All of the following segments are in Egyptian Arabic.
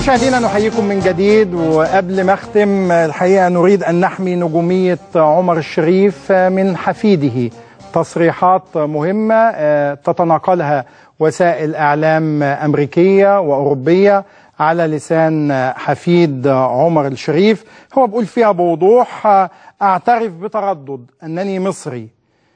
مشاهدينا نحييكم من جديد وقبل ما اختم الحقيقه نريد ان نحمي نجوميه عمر الشريف من حفيده تصريحات مهمه تتناقلها وسائل اعلام امريكيه واوروبيه على لسان حفيد عمر الشريف هو بيقول فيها بوضوح اعترف بتردد انني مصري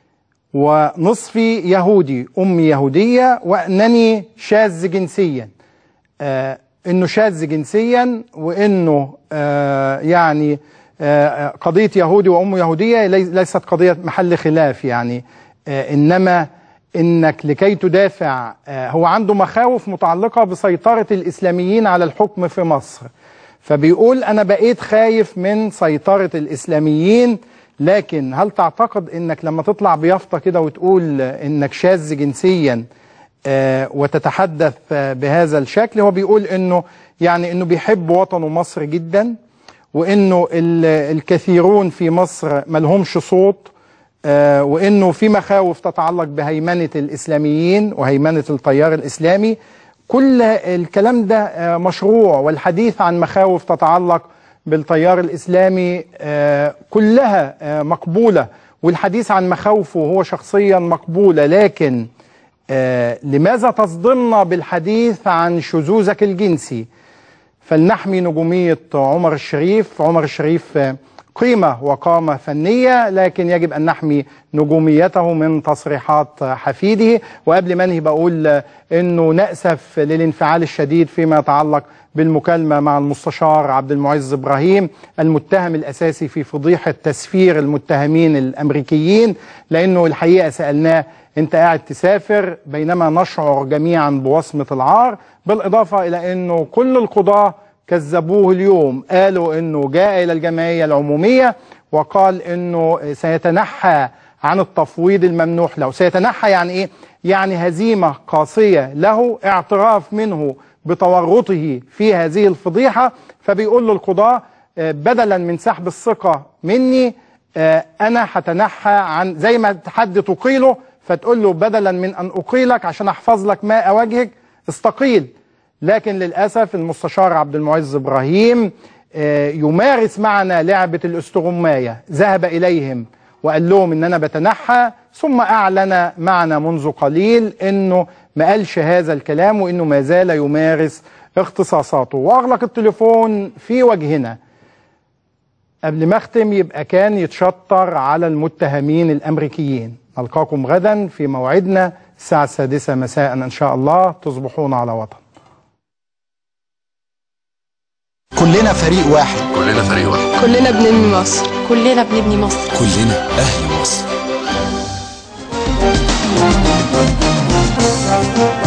ونصفي يهودي امي يهوديه وانني شاذ جنسيا آه انه شاذ جنسيا وانه آه يعني آه قضيه يهودي وامه يهوديه ليست قضيه محل خلاف يعني آه انما انك لكي تدافع آه هو عنده مخاوف متعلقه بسيطره الاسلاميين على الحكم في مصر فبيقول انا بقيت خايف من سيطره الاسلاميين لكن هل تعتقد انك لما تطلع بيافطه كده وتقول انك شاذ جنسيا آه وتتحدث آه بهذا الشكل هو بيقول انه يعني انه بيحب وطنه مصر جدا وانه الكثيرون في مصر ملهمش صوت آه وانه في مخاوف تتعلق بهيمنه الاسلاميين وهيمنه التيار الاسلامي كل الكلام ده مشروع والحديث عن مخاوف تتعلق بالتيار الاسلامي كلها مقبوله والحديث عن مخاوفه هو شخصيا مقبوله لكن لماذا تصدمنا بالحديث عن شذوذك الجنسي فلنحمي نجوميه عمر الشريف عمر الشريف قيمه وقامه فنيه لكن يجب ان نحمي نجوميته من تصريحات حفيده وقبل ما انهي بقول انه ناسف للانفعال الشديد فيما يتعلق بالمكالمه مع المستشار عبد المعز ابراهيم المتهم الاساسي في فضيحه تسفير المتهمين الامريكيين لانه الحقيقه سالناه انت قاعد تسافر بينما نشعر جميعا بوصمه العار بالاضافه الى انه كل القضاه كذبوه اليوم قالوا انه جاء الى الجمعيه العموميه وقال انه سيتنحى عن التفويض الممنوح له سيتنحى يعني ايه يعني هزيمه قاسيه له اعتراف منه بتورطه في هذه الفضيحه فبيقول للقضاه بدلا من سحب الثقه مني انا هتنحى عن زي ما حد تقيله فتقول له بدلا من ان اقيلك عشان احفظ لك ماء وجهك استقيل لكن للاسف المستشار عبد المعز ابراهيم يمارس معنا لعبه الاستغمايه ذهب اليهم وقال لهم ان انا بتنحى ثم اعلن معنا منذ قليل انه ما قالش هذا الكلام وانه ما زال يمارس اختصاصاته واغلق التليفون في وجهنا قبل ما اختم يبقى كان يتشطر على المتهمين الامريكيين نلقاكم غدا في موعدنا الساعه السادسه مساء ان شاء الله تصبحون على وطن كلنا فريق واحد كلنا فريق واحد كلنا بنبني مصر كلنا بنبني مصر كلنا أهل مصر